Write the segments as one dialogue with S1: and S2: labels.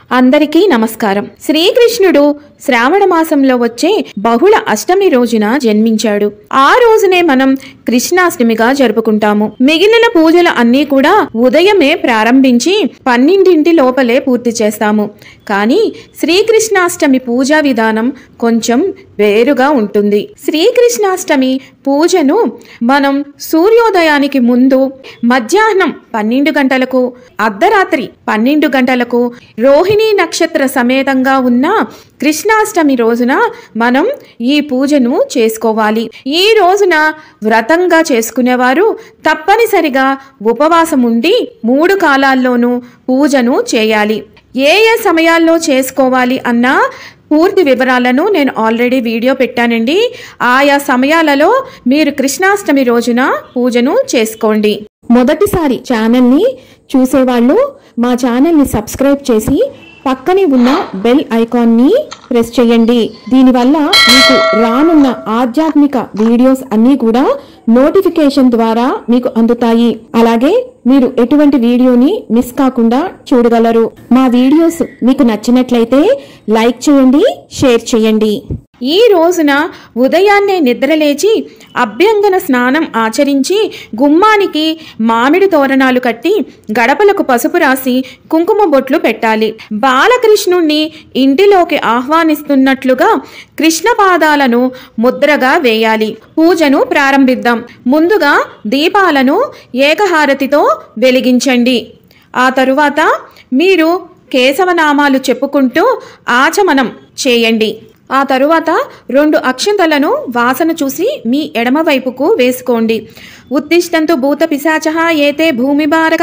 S1: అందరికీ నమస్కారం శ్రీకృష్ణుడు శ్రావణ మాసంలో వచ్చే బహుళ అష్టమి రోజున జన్మించాడు ఆ రోజునే మనం కృష్ణాష్టమిగా జరుపుకుంటాము మిగిలిన పూజలు అన్నీ కూడా ఉదయమే ప్రారంభించి పన్నెండింటి లోపలే పూర్తి చేస్తాము కానీ శ్రీకృష్ణాష్టమి పూజా విధానం కొంచెం వేరుగా ఉంటుంది శ్రీకృష్ణాష్టమి పూజను మనం సూర్యోదయానికి ముందు మధ్యాహ్నం పన్నెండు గంటలకు అర్ధరాత్రి పన్నెండు గంటలకు రోహిణీ నక్షత్ర సమేతంగా ఉన్న కృష్ణాష్టమి రోజున మనం ఈ పూజను చేసుకోవాలి ఈ రోజున వ్రతంగా చేసుకునేవారు తప్పనిసరిగా ఉపవాసం ఉండి మూడు కాలాల్లోనూ పూజను చేయాలి ఏ ఏ సమయాల్లో చేసుకోవాలి అన్న పూర్తి వివరాలను నేను ఆల్రెడీ వీడియో పెట్టానండి ఆయా సమయాలలో మీరు కృష్ణాష్టమి రోజున పూజను చేసుకోండి మొదటిసారి ఛానల్ని చూసేవాళ్ళు మా ఛానల్ని సబ్స్క్రైబ్ చేసి పక్కనే ఉన్న బెల్ ఐకాన్ని ప్రెస్ చేయండి దీనివల్ల మీకు రానున్న ఆధ్యాత్మిక వీడియోస్ అన్నీ కూడా నోటిఫికేషన్ ద్వారా మీకు అందుతాయి అలాగే మీరు ఎటువంటి వీడియోని మిస్ కాకుండా చూడగలరు మా వీడియోస్ మీకు నచ్చినట్లయితే లైక్ చేయండి షేర్ చేయండి ఈ రోజున ఉదయాన్నే నిద్రలేచి అభ్యంగన స్నానం ఆచరించి గుమ్మానికి మామిడి తోరణాలు కట్టి గడపలకు పసుపు రాసి కుంకుమ బొట్లు పెట్టాలి బాలకృష్ణుణ్ణి ఇంటిలోకి ఆహ్వానిస్తున్నట్లుగా కృష్ణ పాదాలను ముద్రగా వేయాలి పూజను ప్రారంభిద్దాం ముందుగా దీపాలను ఏకహారతితో వెలిగించండి ఆ తరువాత మీరు కేశవనామాలు చెప్పుకుంటూ ఆచమనం చేయండి ఆ తరువాత రెండు అక్షంతలను వాసన చూసి మీ ఎడమ వైపుకు వేసుకోండి ఉత్తిష్టంతు భూత పిశాచ ఏతే భూమిభారక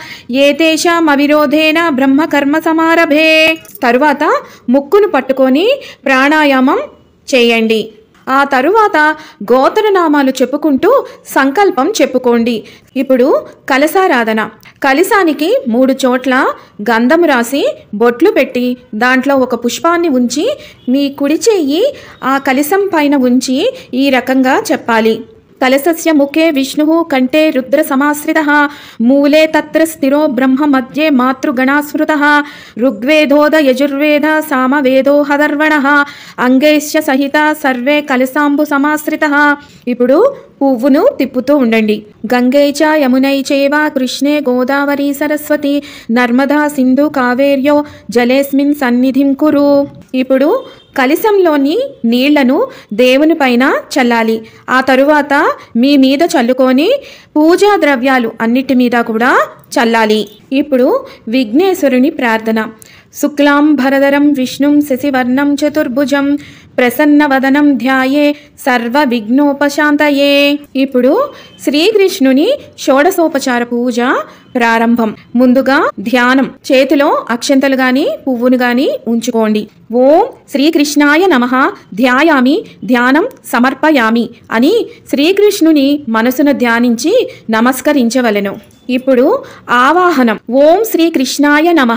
S1: ఏతేషామవిరోధేన బ్రహ్మకర్మ సమారభే తరువాత ముక్కును పట్టుకొని ప్రాణాయామం చేయండి ఆ తరువాత గోత్రనామాలు చెప్పుకుంటూ సంకల్పం చెప్పుకోండి ఇప్పుడు కలసారాధన కలసానికి మూడు చోట్ల గంధము రాసి బొట్లు పెట్టి దాంట్లో ఒక పుష్పాన్ని ఉంచి మీ కుడి చెయ్యి ఆ కలసం పైన ఉంచి ఈ రకంగా చెప్పాలి కలసస్య ముఖే విష్ణు కంఠే రుద్ర సమాశ్రిత మూలే తత్ర స్థిరో బ్రహ్మ మధ్యే మాతృగణాస్మృత ఋగ్వేదోద యజుర్వేద సామవేదో హదర్వణ అంగైశ్చ సహిత సర్వే కలసాంబు సమాశ్రిత ఇప్పుడు పువ్వును తిప్పుతూ ఉండండి గంగై చ యమునై చేవ కృష్ణే గోదావరి సరస్వతి నర్మదా సింధు కావేర్యో జలేస్మిన్ సన్నిధిం కురు ఇప్పుడు కలశంలోని నీళ్లను దేవుని పైన చల్లాలి ఆ తరువాత మీ మీద చల్లుకొని పూజా ద్రవ్యాలు అన్నిటి మీద కూడా చల్లాలి ఇప్పుడు విఘ్నేశ్వరుని ప్రార్థన శుక్లాం భరధరం విష్ణుం శశివర్ణం చతుర్భుజం ప్రసన్నవదనం ధ్యాయే సర్వ విఘ్నోపశాంతయే ఇప్పుడు శ్రీకృష్ణుని షోడసోపచార పూజ ప్రారంభం ముందుగా ధ్యానం చేతిలో అక్షంతలు గాని పువ్వును గాని ఉంచుకోండి ఓం శ్రీకృష్ణాయ నమ ధ్యాయామి ధ్యానం సమర్పయామి అని శ్రీకృష్ణుని మనసును ధ్యానించి నమస్కరించవలెను ఇప్పుడు ఆవాహనం ఓం శ్రీకృష్ణాయ నమ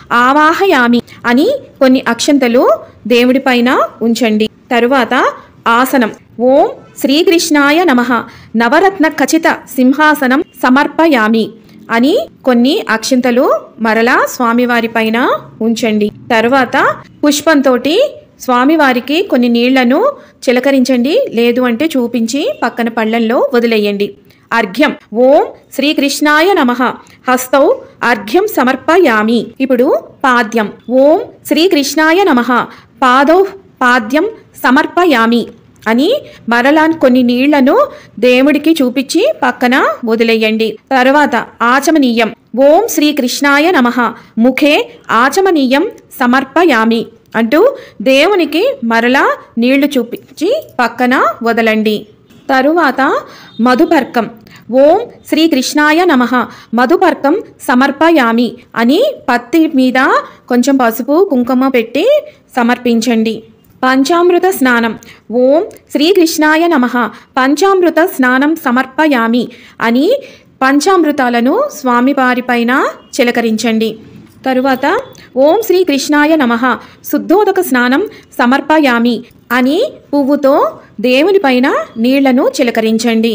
S1: ఆవాహయామి అని కొన్ని అక్షంతలు దేవుడి పైన ఉంచండి తరువాత ఆసనం ఓం శ్రీకృష్ణాయ నమ నవరత్న ఖచిత సింహాసనం సమర్పయామి అని కొన్ని అక్షంతలు మరలా స్వామివారి పైన ఉంచండి తరువాత పుష్పంతో స్వామివారికి కొన్ని నీళ్లను చిలకరించండి లేదు అంటే చూపించి పక్కన పళ్ళల్లో వదిలేయండి అర్ఘ్యం ఓం శ్రీకృష్ణాయ నమ హస్తౌ అర్ఘ్యం సమర్పయామి ఇప్పుడు పాద్యం ఓం శ్రీకృష్ణాయ నమ పాదౌ పాద్యం సమర్పయామి అని మరలా కొన్ని నీళ్లను దేవుడికి చూపించి పక్కన వదిలేయండి తర్వాత ఆచమనీయం ఓం శ్రీకృష్ణాయ నమ ముఖే ఆచమనీయం సమర్పయామి అంటూ దేవునికి మరలా నీళ్లు చూపించి పక్కన వదలండి తరువాత మధుపర్కం ఓం శ్రీకృష్ణాయ నమ మధుపర్కం సమర్పయామి అని పత్తి మీద కొంచెం పసుపు కుంకుమ పెట్టి సమర్పించండి పంచామృత స్నానం ఓం శ్రీకృష్ణాయ నమ పంచామృత స్నానం సమర్పయామి అని పంచామృతాలను స్వామివారి పైన చిలకరించండి తరువాత ఓం శ్రీ కృష్ణాయ నమ శుద్ధోదక స్నానం సమర్పయామి అని పువ్వుతో దేవుని పైన నీళ్లను చిలకరించండి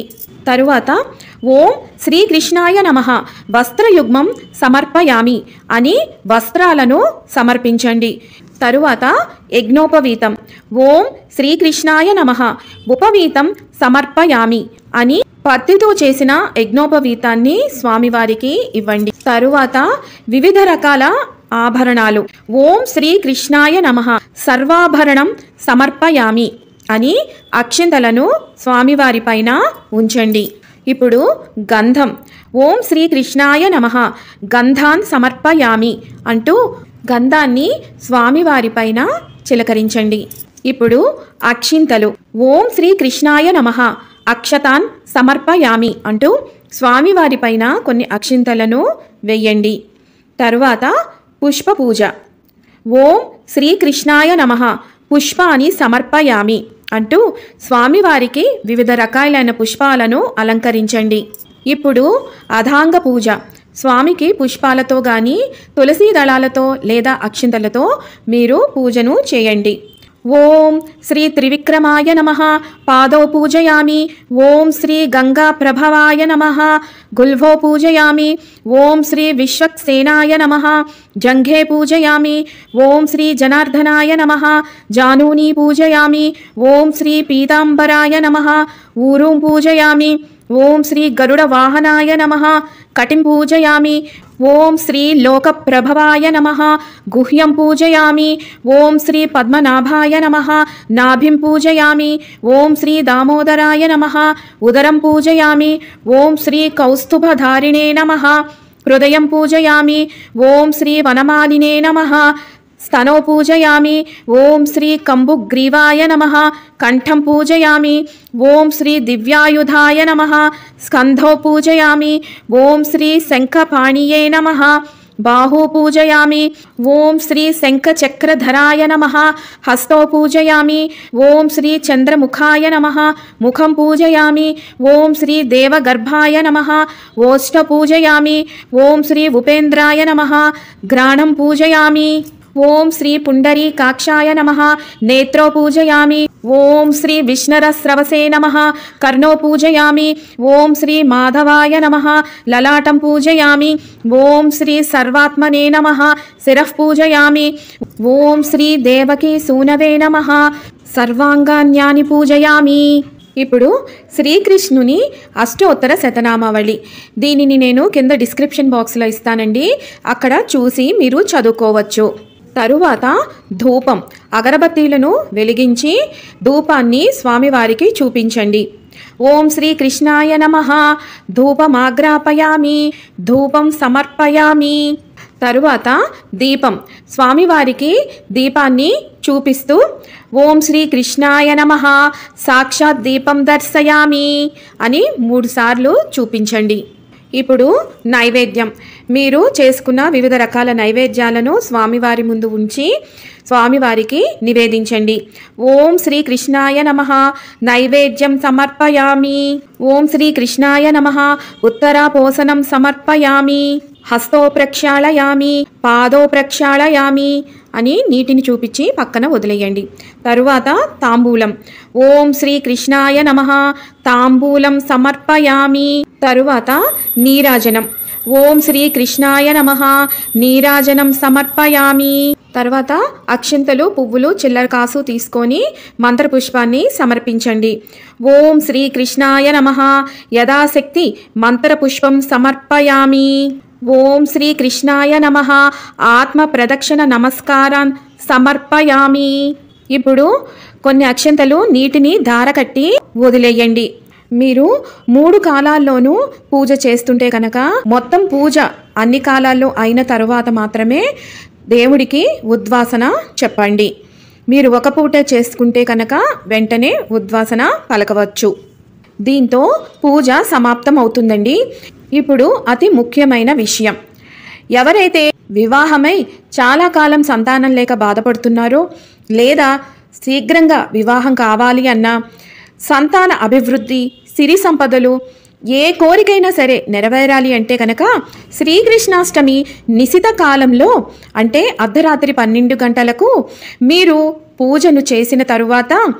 S1: తరువాత ఓం శ్రీకృష్ణాయ నమ వస్త్రయుగ్మం సమర్పయామి అని వస్త్రాలను సమర్పించండి తరువాత యజ్ఞోపవీతం ఓం శ్రీకృష్ణాయ నమ ఉపవీతం సమర్పయామి అని పత్తితో చేసిన యజ్ఞోపవీతాన్ని స్వామివారికి ఇవ్వండి తరువాత వివిధ రకాల ఆభరణాలు ఓం శ్రీకృష్ణాయ నమ సర్వాభరణం సమర్పయామి అని అక్షింతలను స్వామివారి పైన ఉంచండి ఇప్పుడు గంధం ఓం శ్రీకృష్ణాయ నమ గంధాన్ సమర్పయామి అంటూ గంధాన్ని స్వామివారి పైన చిలకరించండి ఇప్పుడు అక్షింతలు ఓం శ్రీకృష్ణాయ నమ అక్షతాన్ సమర్పయామి అంటూ స్వామివారి పైన కొన్ని అక్షింతలను వెయ్యండి తరువాత పుష్ప పూజ ఓం శ్రీకృష్ణాయ నమ పుష్పాని సమర్పయామి అంటూ స్వామివారికి వివిధ రకాలైన పుష్పాలను అలంకరించండి ఇప్పుడు అధాంగ పూజ స్వామికి పుష్పాలతో కానీ తులసి దళాలతో లేదా అక్షింతలతో మీరు పూజను చేయండి ఓం శ్రీ త్రివిక్రమాయ నమ పాదౌ పూజయామి ఓం శ్రీ గంగా ప్రభవాయ నమ గుల్భో పూజయామి ఓం శ్రీ విశ్వక్సేనాయ నమ జంఘే పూజయామి ఓం శ్రీ జనార్దనాయ నమ జానూని పూజయామి ఓం శ్రీ పీతాంబరాయ నమ ఊరుం పూజయామి ఓం శ్రీ గరుడ వాహనాయ నమ కటిం పూజయామి ఓం శ్రీ లోకప్రభవాయ నమ గుహ్యం పూజయామి ఓం శ్రీ పద్మనాభాయ నమ నాభిం పూజయామి ఓం శ్రీ దామోదరాయ నమ ఉదరం పూజయామి ఓం శ్రీ కౌస్తుభధారిణే నమ హృదయం పూజయామి ఓం శ్రీ వనమాలినే నమ స్తనో పూజయామి ఓం శ్రీ కంబుగ్రీవాయ నమ కంఠం పూజయామి ఓం శ్రీ దివ్యాయుధాయ నమ స్కంధో పూజయామి ఓం శ్రీ శంఖపాణియే నమ బాహు పూజయామి ఓం శ్రీ శంఖచక్రధరాయ నమ హస్తో పూజయామి ఓం శ్రీ చంద్రముఖాయ నమ ముఖం పూజయామి ఓం శ్రీ దేవగర్భాయ నమ ఓష్ట పూజయామి ఓం శ్రీ ఉపేంద్రాయ నమ గ్రాణం పూజయామి ఓం శ్రీ పుండరీకాక్షాయ నమ నేత్రో పూజయామి ఓం శ్రీ విష్ణరస్రవసే నమ కర్ణో పూజయామి ఓం శ్రీ మాధవాయ నమ లలాటం పూజయామి ఓం శ్రీ సర్వాత్మనే నమ శిరః పూజయామి ఓం శ్రీ దేవకీ సూనవే నమ సర్వాంగాన్యాని పూజయామి ఇప్పుడు శ్రీకృష్ణుని అష్టోత్తర శతనామావళి దీనిని నేను కింద డిస్క్రిప్షన్ బాక్స్లో ఇస్తానండి అక్కడ చూసి మీరు చదువుకోవచ్చు తరువాత ధూపం అగరబత్తీలను వెలిగించి ధూపాన్ని స్వామివారికి చూపించండి ఓం శ్రీ కృష్ణాయ నమ ధూపమాగ్రాపయామి ధూపం సమర్పయామి తరువాత దీపం స్వామివారికి దీపాన్ని చూపిస్తూ ఓం శ్రీ కృష్ణాయ నమ సాక్షాత్ దీపం దర్శయామి అని మూడుసార్లు చూపించండి ఇప్పుడు నైవేద్యం మీరు చేసుకున్న వివిధ రకాల నైవేద్యాలను స్వామివారి ముందు ఉంచి స్వామివారికి నివేదించండి ఓం శ్రీ కృష్ణాయ నమ నైవేద్యం సమర్పయామి ఓం శ్రీ కృష్ణాయ నమ ఉత్తరాపోసనం సమర్పయామి హస్తో ప్రక్షాళయామి పాదో ప్రక్షాళయామి అని నీటిని చూపించి పక్కన వదిలేయండి తరువాత తాంబూలం ఓం శ్రీ కృష్ణాయ నమ తాంబూలం సమర్పయామి తరువాత నీరాజనం ఓం శ్రీ కృష్ణాయ నమ నీరాజనం సమర్పయామి తర్వాత అక్షింతలు పువ్వులు చిల్లర కాసు తీసుకొని మంత్రపుష్పాన్ని సమర్పించండి ఓం శ్రీ కృష్ణాయ నమ యథాశక్తి మంత్రపుష్పం సమర్పయామి ఓం శ్రీ కృష్ణాయ నమ ఆత్మ ప్రదక్షిణ నమస్కారాన్ సమర్పయామి ఇప్పుడు కొన్ని అక్షంతలు నీటిని ధార కట్టి వదిలేయండి మీరు మూడు కాలాల్లోనూ పూజ చేస్తుంటే కనుక మొత్తం పూజ అన్ని కాలాల్లో అయిన తరువాత మాత్రమే దేవుడికి ఉద్వాసన చెప్పండి మీరు ఒక పూట చేసుకుంటే కనుక వెంటనే ఉద్వాసన పలకవచ్చు దీంతో పూజ సమాప్తం అవుతుందండి ఇప్పుడు అతి ముఖ్యమైన విషయం ఎవరైతే వివాహమై చాలా కాలం సంతానం లేక బాధపడుతున్నారో లేదా శీఘ్రంగా వివాహం కావాలి అన్నా సంతాన అభివృద్ధి సిరి సంపదలు ఏ కోరికైనా సరే నెరవేరాలి అంటే కనుక శ్రీకృష్ణాష్టమి నిశిత కాలంలో అంటే అర్ధరాత్రి పన్నెండు గంటలకు మీరు పూజను చేసిన తరువాత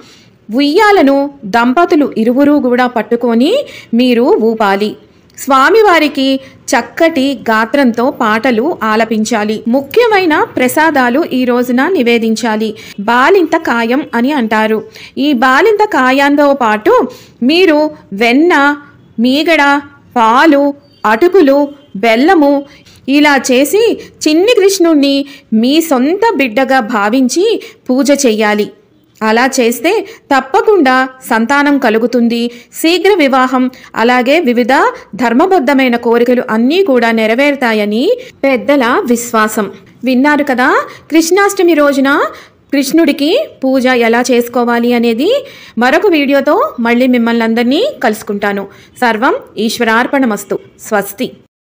S1: ఉయ్యాలను దంపతులు ఇరువురు కూడా పట్టుకొని మీరు ఊపాలి స్వామివారికి చక్కటి గాత్రంతో పాటలు ఆలపించాలి ముఖ్యమైన ప్రసాదాలు ఈ రోజున నివేదించాలి బాలింత కాయం అని అంటారు ఈ బాలింత కాయంతో పాటు మీరు వెన్న మీగడ పాలు అటుకులు బెల్లము ఇలా చేసి చిన్ని కృష్ణుణ్ణి మీ సొంత బిడ్డగా భావించి పూజ చెయ్యాలి అలా చేస్తే తప్పకుండా సంతానం కలుగుతుంది శీఘ్ర వివాహం అలాగే వివిధ ధర్మబద్ధమైన కోరికలు అన్నీ కూడా నెరవేరుతాయని పెద్దల విశ్వాసం విన్నారు కదా కృష్ణాష్టమి రోజున కృష్ణుడికి పూజ ఎలా చేసుకోవాలి అనేది మరొక వీడియోతో మళ్ళీ మిమ్మల్ని అందరినీ కలుసుకుంటాను సర్వం ఈశ్వరార్పణమస్తు స్వస్తి